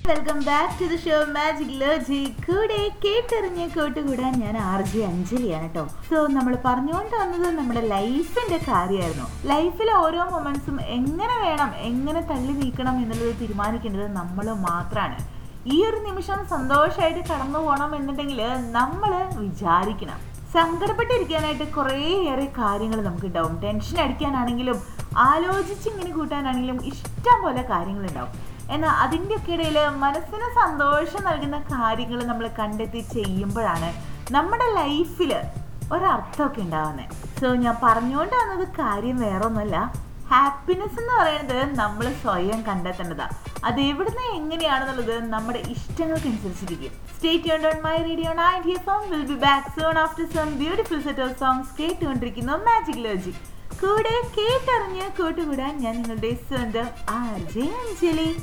welcome back to the show magic ലോജി കൂടെ കേട്ടെറിഞ്ഞ് കൂട്ടുകൂടാൻ ഞാൻ ആർ ജെ അഞ്ജലിയാണ് കേട്ടോ സോ നമ്മൾ പറഞ്ഞുകൊണ്ട് വന്നത് നമ്മുടെ ലൈഫിന്റെ കാര്യമായിരുന്നു ലൈഫിലെ ഓരോ മൊമെന്റ്സും എങ്ങനെ വേണം എങ്ങനെ തള്ളി നീക്കണം എന്നുള്ളത് തീരുമാനിക്കേണ്ടത് നമ്മൾ മാത്രമാണ് ഈ ഒരു നിമിഷം സന്തോഷമായിട്ട് കടന്നു പോകണം എന്നുണ്ടെങ്കിൽ നമ്മൾ വിചാരിക്കണം സങ്കടപ്പെട്ടിരിക്കാനായിട്ട് കുറേയേറെ കാര്യങ്ങൾ നമുക്ക് ഉണ്ടാവും ടെൻഷൻ അടിക്കാനാണെങ്കിലും ആലോചിച്ച് ഇങ്ങനെ കൂട്ടാനാണെങ്കിലും ഇഷ്ടം പോലെ കാര്യങ്ങളുണ്ടാവും എന്നാൽ അതിൻ്റെയൊക്കെ ഇടയിൽ മനസ്സിന് സന്തോഷം നൽകുന്ന കാര്യങ്ങൾ നമ്മൾ കണ്ടെത്തി ചെയ്യുമ്പോഴാണ് നമ്മുടെ ലൈഫിൽ ഒരർത്ഥമൊക്കെ ഉണ്ടാവുന്നത് സോ ഞാൻ പറഞ്ഞുകൊണ്ട് വന്നത് കാര്യം വേറൊന്നുമല്ല ഹാപ്പിനെസ് എന്ന് പറയുന്നത് നമ്മൾ സ്വയം കണ്ടെത്തേണ്ടതാണ് അത് എവിടുന്ന് എങ്ങനെയാണെന്നുള്ളത് നമ്മുടെ ഇഷ്ടങ്ങൾക്കനുസരിച്ചിരിക്കും സ്റ്റേറ്റ് യൂൺ on my radio nine here from will be back soon after some beautiful set of songs കേട്ടുകൊണ്ടിരിക്കുന്നു മാജിക് ലോജി കൂടെ കേട്ടറിഞ്ഞ് കൂട്ടുകൂടാൻ ഞാൻ നിങ്ങളുടെ സ്വന്തം ആർ ജെ അഞ്ജലി